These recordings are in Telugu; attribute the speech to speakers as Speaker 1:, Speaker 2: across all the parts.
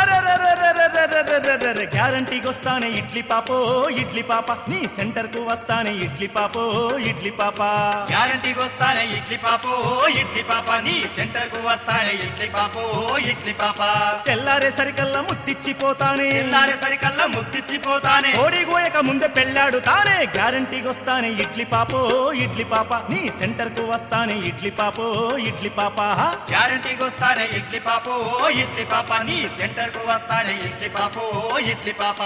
Speaker 1: గ్యారంటీకి వస్తానే ఇడ్లీ పాపో ఇడ్లీ పాప నీ సెంటర్ కు వస్తానే ఇడ్లీ పాపో ఇడ్లీ పాప
Speaker 2: గ్యారంటీకి వస్తానే ఇడ్లీ పాపో ఇడ్లీ పాప నీ సెంటర్ కు వస్తానే ఇడ్లీ పాపో ఇడ్లీ పాప
Speaker 1: తెల్లారే సరికల్లా ముత్తిచ్చిపోతానే
Speaker 2: తెల్లారే సరికల్లా ముద్దిచ్చిపోతానే
Speaker 1: కోడి గోయక ముందే పెళ్ళాడు తానే గ్యారంటీకి వస్తానే ఇడ్లీ పాపో ఇడ్లీ పాప నీ సెంటర్ కు వస్తానే ఇడ్లీ పాపో ఇడ్లీ పాప
Speaker 2: గ్యారంటీకి వస్తానే ఇడ్లీ పాపో ఇడ్లీ పాప నీ సెంటర్ కు వస్తానే ఇడ్లీ పాపో ఇడ్లీ పాప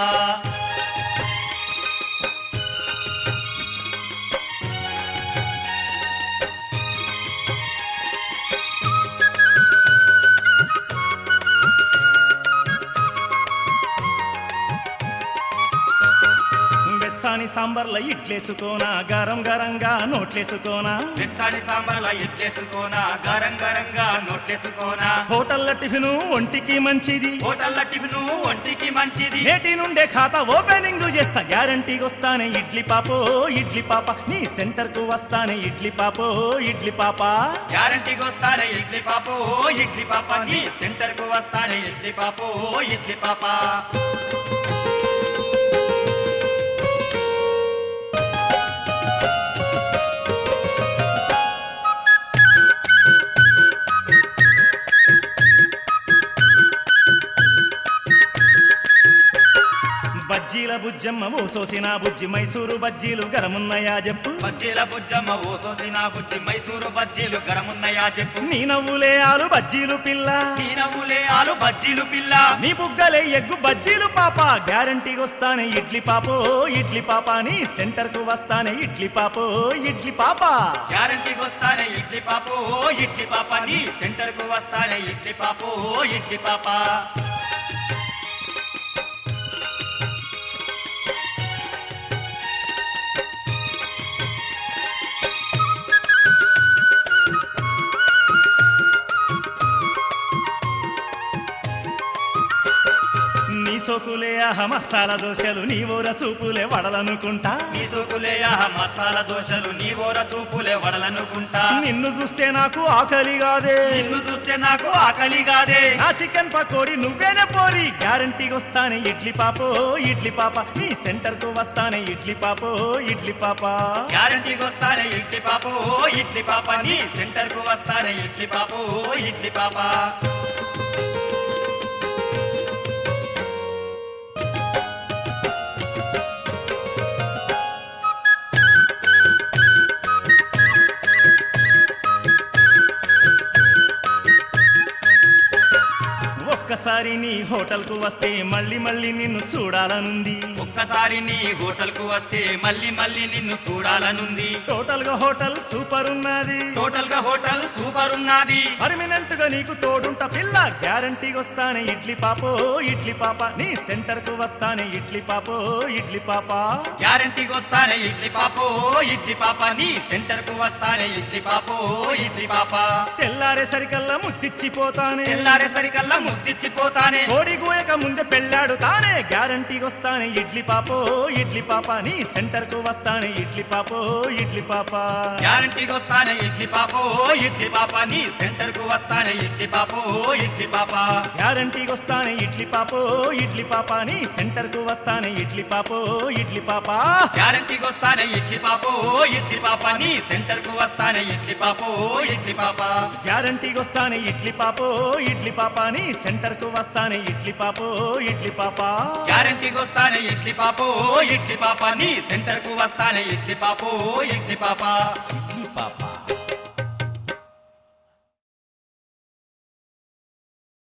Speaker 1: వెచ్చాని సాంబార్ల ఇడ్లేసుకోనా గరం గరంగా నోట్లేసుకోనా
Speaker 2: వెచ్చాని సాంబార్ల ఇడ్లేసుకోనా గరం గరంగా నోట్లేసుకోనా
Speaker 1: హోటల్ల టిఫిను ఒంటికి మంచిది
Speaker 2: హోటల్ల టిఫిన్ ఒంటికి మంచిది
Speaker 1: నేటి నుండే ఖాతా ఓపెనింగ్ చేస్తా గ్యారంటీకి వస్తానే ఇడ్లీ పాపో ఇడ్లీ పాప నీ సెంటర్ కు వస్తానే ఇడ్లీ పాపో ఇడ్లీ పాప
Speaker 2: గ్యారంటీకి వస్తానే ఇడ్లీ పాపో ఇడ్లీ పాప నీ సెంటర్ కు వస్తానే ఇడ్లీ పాపో ఇడ్లీ పాప
Speaker 1: బజ్జీల బుజ్జమ్మ ఓ సోసిన బుజ్జి మైసూరు బజ్జీలు గరమున్నాయా చెప్పు
Speaker 2: బజ్జీల బుజ్జమ్మ ఓ సోసిన బుజ్జి మైసూరు బజ్జీలు గరమున్నయా చెప్పు
Speaker 1: నీ నవ్వులే ఆలు బజ్జీలు పిల్ల
Speaker 2: నీ నవ్వులే ఆలు బజ్జీలు పిల్ల
Speaker 1: నీ బుగ్గలే ఎగ్గు బజ్జీలు పాప గ్యారంటీకి వస్తానే ఇడ్లీ పాపో ఇడ్లీ పాప నీ సెంటర్ కు వస్తానే ఇడ్లీ పాపో ఇడ్లీ పాప
Speaker 2: గ్యారంటీకి వస్తానే ఇడ్లీ పాపో ఇడ్లీ పాప నీ సెంటర్ కు వస్తానే ఇడ్లీ పాపో ఇడ్లీ పాప
Speaker 1: నీ సోకులే ఆహ మసాలా దోశలు నీ ఊర చూపులే వడలనుకుంటా
Speaker 2: నీ సోకులే ఆహా మసాలా దోశలు నీ ఓర చూపులే వడలనుకుంటా
Speaker 1: నిన్ను చూస్తే నాకు ఆకలి కాదే
Speaker 2: నిన్ను చూస్తే నాకు ఆకలి కాదే
Speaker 1: నా చికెన్ పకోడి నువ్వేనే పోరి గ్యారంటీకి వస్తానే ఇడ్లీ పాపో ఇడ్లీ పాప నీ సెంటర్ కు వస్తానే ఇడ్లీ పాపో ఇడ్లీ పాప
Speaker 2: గ్యారంటీకి వస్తానే ఇడ్లీ పాపో ఇడ్లీ పాప నీ సెంటర్ కు వస్తానే ఇడ్లీ పాపో ఇడ్లీ పాప
Speaker 1: ఒక్కసారి నీ హోటల్ కు వస్తే మళ్ళీ మళ్ళీ నిన్ను చూడాలనుంది
Speaker 2: ఒక్కసారి నీ హోటల్ కు వస్తే మళ్ళీ మళ్ళీ నిన్ను చూడాలనుంది
Speaker 1: టోటల్ గా హోటల్ సూపర్ ఉన్నది
Speaker 2: టోటల్ గా హోటల్ సూపర్ ఉన్నది
Speaker 1: పర్మినెంట్ గా నీకు తోడుంట పిల్ల గ్యారంటీకి వస్తానే ఇడ్లీ పాపో ఇడ్లీ పాప నీ సెంటర్ కు వస్తానే ఇడ్లీ పాపో ఇడ్లీ పాప
Speaker 2: గ్యారంటీకి వస్తానే ఇడ్లీ పాపో ఇడ్లీ పాప నీ సెంటర్ కు వస్తానే ఇడ్లీ పాపో ఇడ్లీ పాప
Speaker 1: తెల్లారే సరికల్లా ముత్తిచ్చిపోతానే
Speaker 2: తెల్లారే సరికల్లా ముద్దిచ్చిపోతానే
Speaker 1: కోడి గోయక ముందే పెళ్ళాడు తానే గ్యారంటీకి వస్తానే ఇడ్లీ పాపో ఇడ్లీ పాప నీ సెంటర్ కు వస్తానే ఇడ్లీ పాపో ఇడ్లీ పాప
Speaker 2: గ్యారంటీకి వస్తానే ఇడ్లీ పాపో ఇడ్లీ పాప నీ సెంటర్ కు వస్తానే ఇడ్లీ పాపో ఇడ్లీ పాప
Speaker 1: గ్యారంటీకి వస్తానే ఇడ్లీ పాపో ఇడ్లీ పాప నీ సెంటర్ కు వస్తానే ఇడ్లీ పాపో ఇడ్లీ పాప
Speaker 2: గ్యారంటీకి వస్తానే ఇడ్లీ పాపో ఇడ్లీ పాప నీ సెంటర్ కు వస్తానే ఇడ్లీ పాపో ఇడ్లీ పాప
Speaker 1: గ్యారంటీకి వస్తానే ఇడ్లీ పాపో ఇడ్లీ పాప నీ సెంటర్ కు వస్తానే ఇడ్లీ పాపో ఇడ్లీ పాప
Speaker 2: గ్యారంటీకి వస్తానే ఇడ్లీ పాపో ఇడ్లీ పాప నీ సెంటర్ కు వస్తానే ఇడ్లీ పాపో ఇడ్లీ పాప